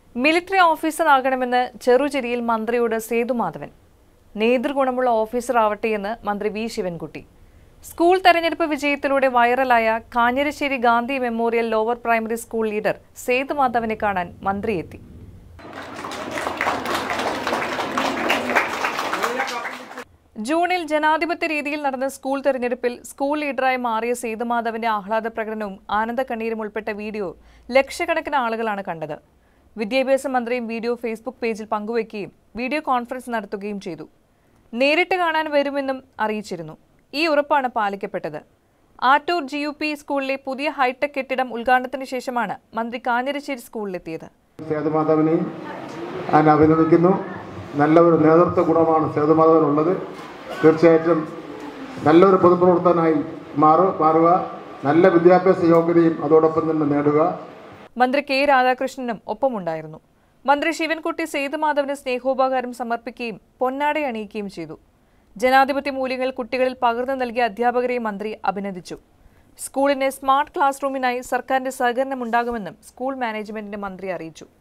military officer ആകണമെന്ന് ചെറുചേരിയിൽ മന്ത്രിയോട് Sethumadhavan നേതൃഗുണമുള്ള officer ആവട്ടെ എന്ന് മന്ത്രി വി ശിവൻകുട്ടി സ്കൂൾ തെരഞ്ഞെടുപ്പ് വിജയത്തിലൂടെ വൈറലായ Kanjirassery Gandhi memorial lower primary school leader സേതുമാധവനെ കാണാൻ മന്ത്രി എത്തി ജൂണിൽ ജനാധിപത്യ രീതിയിൽ നടന്ന സ്കൂൾ തെരഞ്ഞെടുപ്പിൽ സ്കൂൾ ലീഡറായി മാറിയ സേതുമാധവന്റെ ആഹ്ലാദ പ്രകടനവും ആനന്ദ കണ്ണീരും ഉൾപ്പെട്ട വീഡിയോ ലക്ഷക്കണക്കിന് ആളുകളാണ് കണ്ടത് വിദ്യാഭ്യാസ മന്ത്രിയും വീഡിയോ ഫേസ്ബുക്ക് പേജിൽ പങ്കുവയ്ക്കുകയും വീഡിയോ കോൺഫറൻസ് നടത്തുകയും ചെയ്തു നേരിട്ട് കാണാൻ വരുമെന്നും അറിയിച്ചിരുന്നു ഈ ഉറപ്പാണ് പാലിക്കപ്പെട്ടത് ആറ്റൂർ ജി യു പി സ്കൂളിലെ പുതിയ ഹൈടെക് കെട്ടിടം ഉദ്ഘാടനത്തിന് ശേഷമാണ് മന്ത്രി കാഞ്ഞിരശ്ശേരി സ്കൂളിലെത്തിയത് സേതുമാധവനെയും ഞാൻ അഭിനന്ദിക്കുന്നു നല്ല ഒരു നേതൃത്വ ഗുണമാണ് സേതുമാധവനുള്ളത് തീർച്ചയായിട്ടും നല്ലൊരു പൊതുപ്രവർത്തകനായി മാറു മാറുക നല്ല വിദ്യാഭ്യാസ യോഗ്യതയും അതോടൊപ്പം തന്നെ നേടുക മന്ത്രി കെ രാധാകൃഷ്ണനും ഒപ്പമുണ്ടായിരുന്നു മന്ത്രി ശിവൻകുട്ടി സേതുമാധവന് സ്നേഹോപകാരം സമർപ്പിക്കുകയും പൊന്നാട അണിയിക്കുകയും ചെയ്തു ജനാധിപത്യ മൂല്യങ്ങൾ കുട്ടികളിൽ പകർന്നു നൽകിയ അധ്യാപകരെയും മന്ത്രി അഭിനന്ദിച്ചു സ്കൂളിന് സ്മാർട്ട് ക്ലാസ് റൂമിനായി സർക്കാരിന്റെ സഹകരണം ഉണ്ടാകുമെന്നും സ്കൂൾ മാനേജ്മെന്റിന്റെ മന്ത്രി അറിയിച്ചു